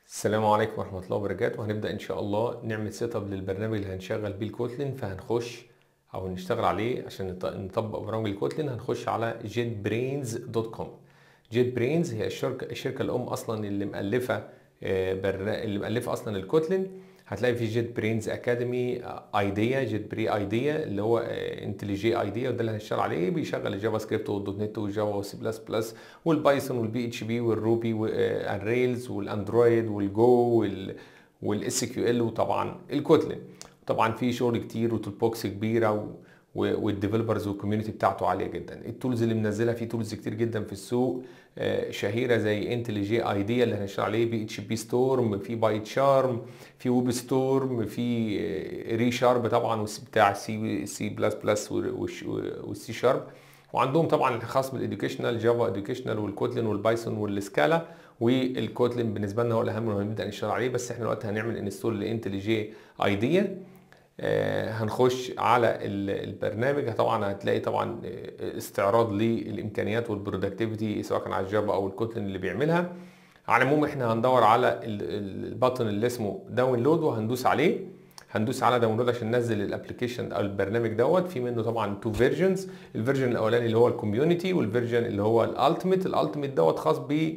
السلام عليكم ورحمة الله وبركاته هنبدأ إن شاء الله نعمل سيت اب للبرنامج اللي هنشغل بيه الكوتلين فهنخش أو نشتغل عليه عشان نط- نطبق برامج الكوتلين هنخش على jetbrains.com JetBrains هي الشركة الشركة الأم أصلا اللي مألفة آه، برنا... اللي مألفة أصلا الكوتلين هتلاقي في جيت برينز اكاديمي ايديا جيت بري ايديا اللي هو انتليجي ايديا وده اللي هنشتغل عليه بيشغل الجافا سكريبت والدوت نت والجافا والسي بلس بلس والبايثون والبي اتش بي والروبي والريلز والاندرويد والجو والاس كيو ال وطبعا الكوتلين طبعا في شغل كتير وتول بوكس كبيره و... والديفلوبرز والكوميونتي بتاعته عاليه جدا التولز اللي منزلها في تولز كتير جدا في السوق آه، شهيره زي انتل جي ايديا اللي هنشتغل عليه بي اتش بي ستورم في باي تشارم في ويب ستورم في ري شارب طبعا والس- بتاع سي سي بلس بلس والسي شارب وعندهم طبعا الخاص بالاديوكيشنال جافا اديوكيشنال والكوتلين والبايثون والسكالا والكوتلين بالنسبه لنا هو الاهم وهنبدا نشتغل عليه بس احنا دلوقتي هنعمل انستول لانتل جي ايديا آه، هنخش على ال- البرنامج طبعا هتلاقي طبعا آه، استعراض للامكانيات والبرودكتيفيتي سواء كان على الجافا او الكوتلين اللي بيعملها على العموم احنا هندور على ال- ال- البطن اللي اسمه داونلود وهندوس عليه هندوس على داونلود عشان ننزل الابلكيشن او البرنامج دوت في منه طبعا تو فيرجنز الفيرجن الاولاني اللي هو الكوميونتي والفيرجن اللي هو الالتيميت الالتيميت دوت خاص ب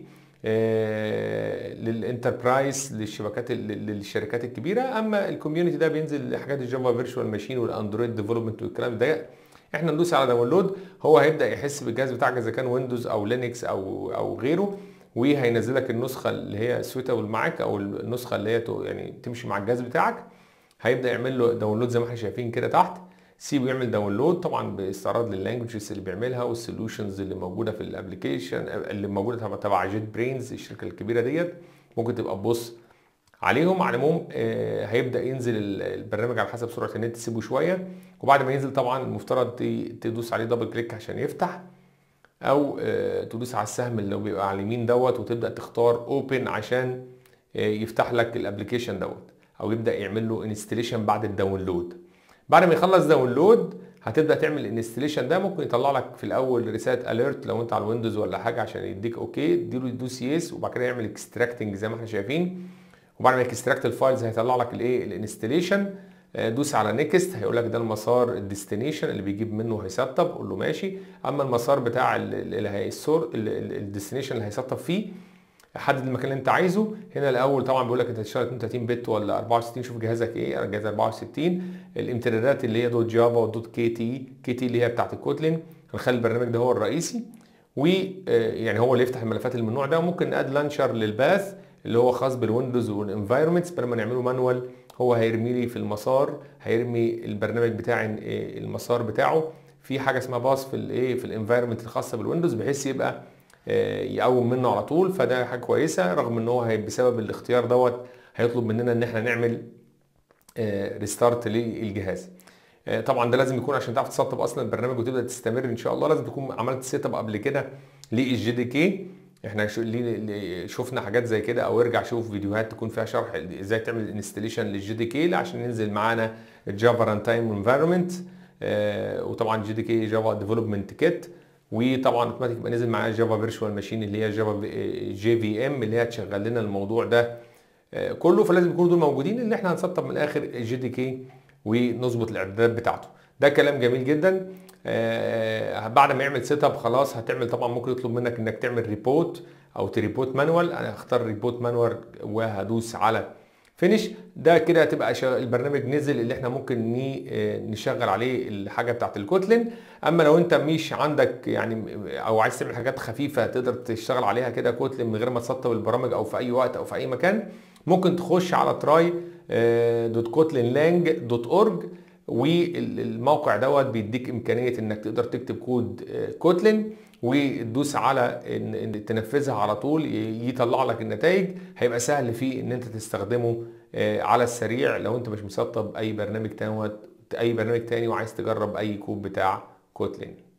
آه، للانتربرايز للشبكات ال- للشركات الكبيره اما الكوميونتي ده بينزل لحاجات الجافا فيرتشوال ماشين والاندرويد ديفلوبمنت والكلام ده احنا ندوس على داونلود هو هيبدا يحس بالجهاز بتاعك اذا كان ويندوز او لينكس او او غيره وهينزل لك النسخه اللي هي سويتابل معاك او النسخه اللي هي تو- يعني تمشي مع الجهاز بتاعك هيبدا يعمل له داونلود زي ما احنا شايفين كده تحت سيبه يعمل داونلود طبعا باستعراض لللانجوجز اللي بيعملها والسوليوشنز اللي موجوده في الابلكيشن اللي موجوده تبع تبع جيت برينز الشركه الكبيره ديت ممكن تبقى تبص عليهم على العموم آه، هيبدا ينزل ال- البرنامج على حسب سرعه النت تسيبه شويه وبعد ما ينزل طبعا المفترض ت- تدوس عليه دبل كليك عشان يفتح او آه، تدوس على السهم اللي هو بيبقى على اليمين دوت وتبدا تختار اوبن عشان آه، يفتح لك الابلكيشن دوت او يبدا يعمل له انستليشن بعد الداونلود بعد ما يخلص داونلود هتبدا تعمل الانستليشن ده ممكن يطلع لك في الاول ريسات اليرت لو انت على الويندوز ولا حاجه عشان يديك اوكي اديله يدوس يس وبعد كده يعمل اكستراكتنج زي ما احنا شايفين وبعد ما يكستراكت الفايلز هيطلع لك الايه الانستليشن آه، دوس على نيكست هيقول لك ده المسار الديستنيشن اللي بيجيب منه هيسطب قول له ماشي اما المسار بتاع ال- ال- اللي هيسور الديستنيشن اللي هيسطب فيه حدد المكان اللي انت عايزه هنا الاول طبعا بيقول لك انت هتشتغل 32 بت ولا 64 شوف جهازك ايه انا جهاز 64 الامتدادات اللي هي دوت جافا ودوت كي تي كي تي اللي هي بتاعت الكوتلين هنخلي البرنامج ده هو الرئيسي ويعني هو اللي يفتح الملفات اللي من النوع ده ممكن ناد لانشر للباث اللي هو خاص بالويندوز والانفايرمنتس بدل ما نعمله مانوال هو هيرمي لي في المسار هيرمي البرنامج بتاعي آه، المسار بتاعه في حاجه اسمها باص في الايه في الانفايرمنت الخاصه بالويندوز بحيث يبقى آه، يقوم منه على طول فده حاجه كويسه رغم ان هو هي- بسبب الاختيار دوت هيطلب مننا ان احنا نعمل ريستارت للجهاز آه، طبعا ده لازم يكون عشان تعرف تسطب اصلا البرنامج وتبدا تستمر ان شاء الله لازم تكون عملت سيت اب قبل كده للجي دي كي احنا شو- ليه- ليه- شفنا حاجات زي كده او ارجع شوف فيديوهات تكون فيها شرح ازاي تعمل انستليشن للجي دي كي عشان ينزل معانا الجافا ران تايم انفايرمنت وطبعا جي دي كي جافا ديفلوبمنت كيت وطبعا اوتوماتيك يبقى نزل معانا جافا فيرتشوال ماشين اللي هي جافا جي في ام اللي هي هتشغل لنا الموضوع ده آه، كله فلازم يكونوا دول موجودين اللي احنا هنسطب من الاخر الجي دي كي ونظبط الاعدادات بتاعته ده كلام جميل جدا آه، بعد ما يعمل سيت اب خلاص هتعمل طبعا ممكن يطلب منك انك تعمل ريبوت او تريبوت مانوال انا هختار ريبوت مانوال وهدوس على فينيش ده كده هتبقى شا- البرنامج نزل اللي احنا ممكن ني- آه، نشغل عليه الحاجه بتاعت الكوتلين اما لو انت مش عندك يعني او عايز تعمل حاجات خفيفه تقدر تشتغل عليها كده كوتلين من غير ما تسطب البرامج او في اي وقت او في اي مكان ممكن تخش على تراي دوت كوتلين لانج دوت اورج والموقع دوت بيديك امكانيه انك تقدر تكتب كود آه، كوتلين وتدوس على ان إن تنفذها على طول ي- يطلع لك النتائج هيبقى سهل فيه ان انت تستخدمه آه، على السريع لو انت مش مسطب اي برنامج تاني اي برنامج تاني وعايز تجرب اي كود بتاع كوتلين